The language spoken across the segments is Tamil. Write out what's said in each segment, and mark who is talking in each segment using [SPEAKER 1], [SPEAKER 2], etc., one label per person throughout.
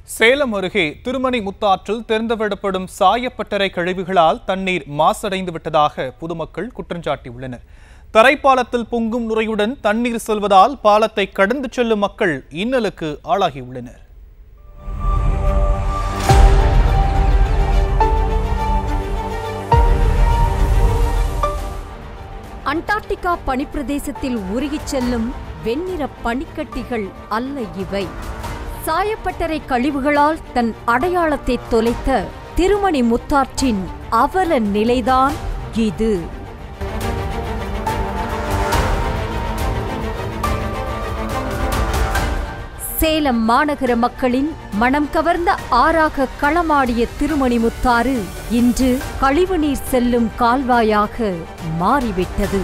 [SPEAKER 1] சேலம் அருகே திருமணி முத்தாற்றில் திறந்துவிடப்படும் சாயப்பட்டறை கழிவுகளால் தண்ணீர் மாசடைந்து விட்டதாக பொதுமக்கள் குற்றஞ்சாட்டியுள்ளனர் தரைப்பாலத்தில் பொங்கும் நுரையுடன் தண்ணீர் செல்வதால் பாலத்தை கடந்து செல்லும் மக்கள் இன்னலுக்கு ஆளாகியுள்ளனர்
[SPEAKER 2] அண்டார்டிகா பனிப்பிரதேசத்தில் உருகிச் செல்லும் வெண்ணிற பனிக்கட்டிகள் அல்ல இவை சாயப்பட்டறை கழிவுகளால் தன் அடையாளத்தை தொலைத்த திருமணி முத்தாற்றின் அவல நிலைதான் இது சேலம் மாநகர மக்களின் மனம் கவர்ந்த ஆறாக களமாடிய திருமணி முத்தாறு இன்று கழிவுநீர் செல்லும் கால்வாயாக மாறிவிட்டது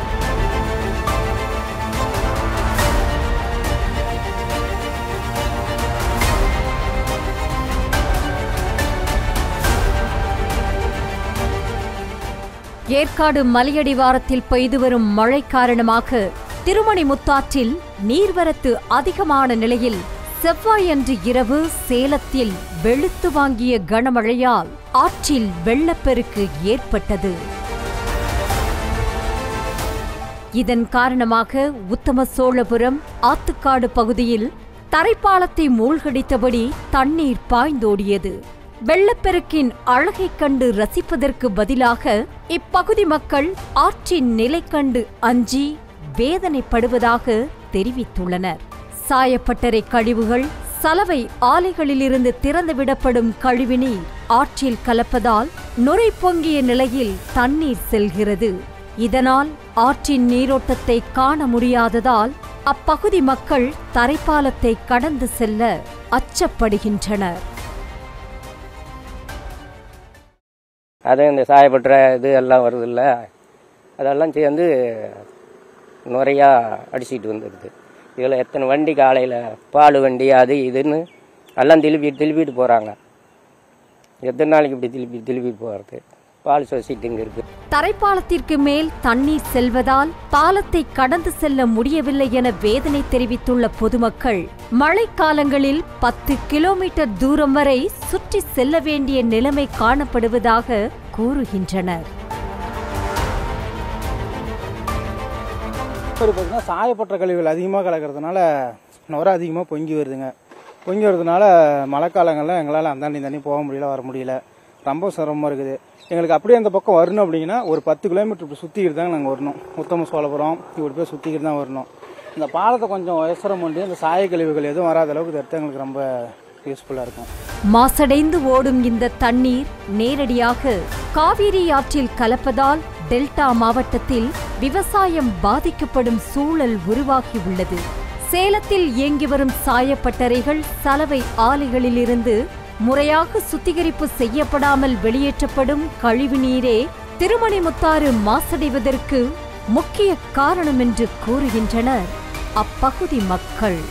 [SPEAKER 2] ஏற்காடு மலையடிவாரத்தில் பெய்து வரும் மழை காரணமாக திருமணி முத்தாற்றில் நீர்வரத்து அதிகமான நிலையில் செவ்வாயன்று இரவு சேலத்தில் வெளுத்து வாங்கிய கனமழையால் ஆற்றில் வெள்ளப்பெருக்கு ஏற்பட்டது இதன் காரணமாக உத்தம சோழபுரம் ஆத்துக்காடு பகுதியில் தரைப்பாலத்தை மூழ்கடித்தபடி தண்ணீர் பாய்ந்தோடியது வெள்ளப்பெருக்கின் அழகைக் கண்டு ரசிப்பதற்கு பதிலாக இப்பகுதி மக்கள் ஆற்றின் நிலை கண்டு அஞ்சி வேதனைப்படுவதாக தெரிவித்துள்ளனர் சாயப்பட்டறை கழிவுகள் சலவை ஆலைகளிலிருந்து திறந்துவிடப்படும் கழிவுநீர் ஆற்றில் கலப்பதால் நுரை பொங்கிய நிலையில் தண்ணீர் செல்கிறது இதனால் ஆற்றின் நீரோட்டத்தை காண முடியாததால் அப்பகுதி மக்கள் தரைப்பாலத்தை கடந்து செல்ல அச்சப்படுகின்றனர்
[SPEAKER 3] அது இந்த சாயப்பட்டுற இது எல்லாம் வருது இல்லை அதெல்லாம் சேர்ந்து நுறையா அடிச்சிட்டு வந்துடுது இதில் எத்தனை வண்டி காலையில் பால் வண்டி அது இதுன்னு எல்லாம் திருப்பிட்டு திருப்பிட்டு போகிறாங்க எத்தனை நாளைக்கு இப்படி திருப்பி திருப்பிட்டு போகிறது பால் சொசைட்டி இங்கே இருக்குது
[SPEAKER 2] தரைப்பாலத்திற்கு மேல் தண்ணீர் செல்வதால் பாலத்தை கடந்து செல்ல முடியவில்லை என வேதனை தெரிவித்துள்ள பொதுமக்கள் மழைக்காலங்களில் பத்து கிலோமீட்டர் தூரம் வரை சுற்றி செல்ல வேண்டிய நிலைமை காணப்படுவதாக கூறுகின்றனர்
[SPEAKER 4] இப்போ பார்த்தீங்கன்னா சாயப்பட்ட கழிவுகள் அதிகமாக கலக்கிறதுனால நுரை அதிகமாக பொங்கி வருதுங்க பொங்கி வருதுனால மழைக்காலங்களில் எங்களால் அந்தாண்டி தண்ணி போக முடியல வர முடியல ரொம்ப சிரமமாக இருக்குது எங்களுக்கு அப்படியே அந்த பக்கம் வரணும் அப்படிங்கன்னா ஒரு பத்து கிலோமீட்டர் இப்படி சுற்றிக்கிட்டு தாங்க நாங்கள் வரணும் உத்தம சோழபுரம் இப்படி போய் சுற்றிக்கிட்டு தான் வரணும் இந்த பாலத்தை கொஞ்சம் உயசரம் பண்ணி இந்த சாய கழிவுகள் எதுவும் வராத அளவுக்கு இது எடுத்தா எங்களுக்கு ரொம்ப யூஸ்ஃபுல்லாக இருக்கும்
[SPEAKER 2] மாசடைந்து ஓடும் இந்த தண்ணீர் நேரடியாக காவிரி ஆற்றில் கலப்பதால் டெல்டா மாவட்டத்தில் விவசாயம் பாதிக்கப்படும் சூழல் உருவாகியுள்ளது சேலத்தில் இயங்கி வரும் சாயப்பட்டறைகள் சலவை ஆலைகளிலிருந்து முறையாக சுத்திகரிப்பு செய்யப்படாமல் வெளியேற்றப்படும் கழிவுநீரே திருமணிமுத்தாறு மாசடைவதற்கு முக்கிய காரணம் என்று கூறுகின்றனர் அப்பகுதி மக்கள்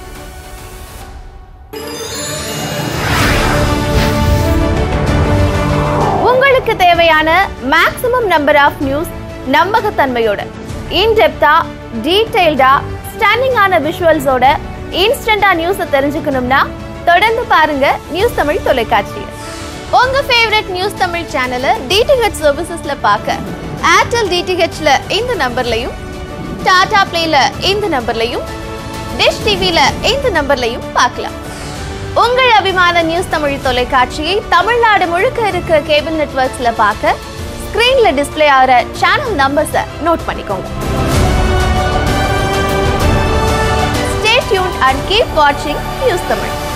[SPEAKER 5] உங்களுக்கு தேவையான மேக்ஸிமம் நம்பர் ஆஃப் நியூஸ் நம்பகத்தன்மையோட இன்டெப்தா டீடைல்டா ஸ்டன்னிங்கான விஷுவல்ஸோட இன்ஸ்டண்டா நியூஸை தெரிஞ்சுக்கணும்னா தொடர்ந்து பாருங்க நியூஸ் தமிழ் தொலைக்காட்சி உங்க ஃபேவரட் நியூஸ் தமிழ் சேனலை டிடிஹெச் சர்வீசஸ்ல பார்க்க ஏர்டெல் டிடிஹெச்ல இந்த நம்பர்லையும் டாடா பிளேல இந்த நம்பர்லையும் டிஷ் டிவில இந்த நம்பர்லையும் பார்க்கலாம் உங்கள் அபிமான நியூஸ் தமிழ் தொலைக்காட்சியை தமிழ்நாடு முழுக்க இருக்க கேபிள் நெட்வொர்க்ஸ்ல பார்க்க ஸ்கிரீன்ல டிஸ்ப்ளே ஆகிற சேனல் நம்பர்ஸை நோட் பண்ணிக்கோங்க ஸ்டே டியூன் அண்ட் கீப் வாட்சிங் நியூஸ் தமிழ்